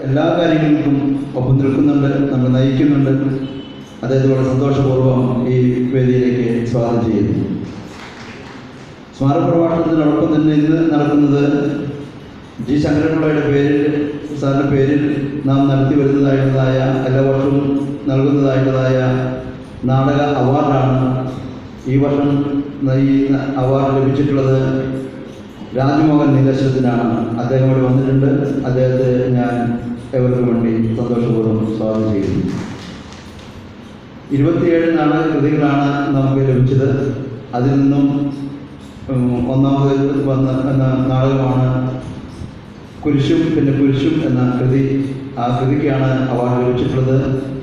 എല്ലാ കാര്യങ്ങൾക്കും ഒപ്പം നിൽക്കുന്നുണ്ട് നമ്മൾ നയിക്കുന്നുണ്ട് അദ്ദേഹത്തെ വളരെ സന്തോഷപൂർവ്വം ഈ വേദിയിലേക്ക് സ്വാഗതം ചെയ്യുന്നു സ്മാരക പ്രഭാഷണത്തിനോടൊപ്പം തന്നെ ഇന്ന് നടക്കുന്നത് ജി ശങ്കരപിള്ളയുടെ പേരിൽ സാറിൻ്റെ പേരിൽ നാം നടത്തി വരുന്നതായിട്ടുള്ളതായ എല്ലാ വർഷവും നൽകുന്നതായിട്ടുള്ളതായ നാടക അവാർഡാണ് ഈ വർഷം ഈ അവാർഡ് ലഭിച്ചിട്ടുള്ളത് രാജ്മോഹൻ നീലേശ്വരത്തിനാണ് അദ്ദേഹം ഇവിടെ വന്നിട്ടുണ്ട് അദ്ദേഹത്തെ ഞാൻ എവർക്കും വേണ്ടി സന്തോഷപൂർവ്വം സ്വാഗതം ചെയ്യുന്നു ഇരുപത്തിയേഴ് നാടക കൃതികളാണ് നമുക്ക് ലഭിച്ചത് അതിൽ നിന്നും ഉം, ഒന്നാമത് വന്ന എന്ന നാടകമാണ് കുരിശും പിന്നെ കുരിശും എന്ന കൃതി ആ കൃതിക്കാണ് അവാർഡ് ലഭിച്ചിട്ടുള്ളത്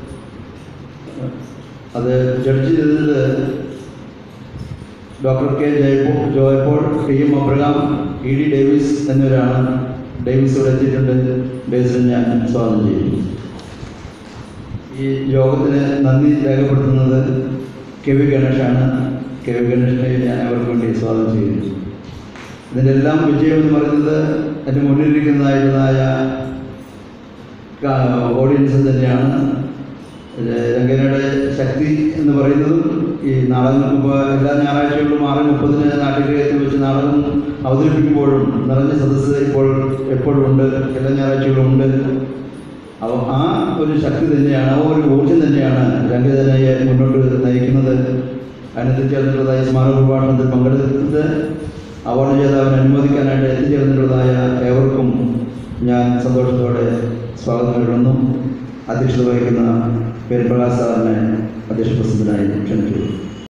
അത് ജഡ്ജ് ചെയ്തത് ഡോക്ടർ കെ ജയപ്പോൾ ജോയപ്പോൾ T M Abraham E D Davis എന്നിവരാണ് ഡേവിസ് ഇവിടെ എത്തിയിട്ടുണ്ട് ഡേവിസിനെ ഞാൻ സ്വാഗതം ചെയ്യുന്നു ഈ യോഗത്തിന് നന്ദി രേഖപ്പെടുത്തുന്നത് കെ വി ഗണേഷാണ് കെ വി ഗണേഷിനെ ഞാൻ അവർക്ക് വേണ്ടി സ്വാഗതം ചെയ്യുന്നു ഇതിൻ്റെ എല്ലാം വിജയം എന്ന് പറയുന്നത് എൻ്റെ മുന്നിലിരിക്കുന്നതായിരുന്നതായ ഓഡിയൻസ് തന്നെയാണ് ഇത് രംഗനയുടെ ശക്തി എന്ന് പറയുന്നതും ഈ നാടകങ്ങൾക്ക് ഇപ്പോൾ എല്ലാ ഞായറാഴ്ചകളിലും ആറ് മുപ്പതിന് നാട്ടിലേക്ക് വെച്ച് നാടകം അവതരിപ്പിക്കുമ്പോഴും നിറഞ്ഞ സദസ്സ് ഇപ്പോൾ എപ്പോഴും ഉണ്ട് എല്ലാ ഞായറാഴ്ചകളും ഉണ്ട് അപ്പോൾ ആ ഒരു ശക്തി തന്നെയാണ് ആ ഒരു ഊർജ്ജം തന്നെയാണ് രംഗജനയെ മുന്നോട്ട് നയിക്കുന്നത് അതിനെത്തിച്ചേർന്നിട്ടുള്ളതായ സ്മാരക പ്രഭാഷണത്തിൽ പങ്കെടുത്ത് അവാർഡ് ജേതാവിനെ അനുമോദിക്കാനായിട്ട് എത്തിച്ചേർന്നിട്ടുള്ളതായ ഏവർക്കും ഞാൻ സന്തോഷത്തോടെ സ്വാഗതം നേടുന്നു അധ്യക്ഷത വഹിക്കുന്ന പെരുപ്രകാശ് സാറിനെ അധ്യക്ഷ പ്രസിഡന്റായി ക്ഷണിച്ചു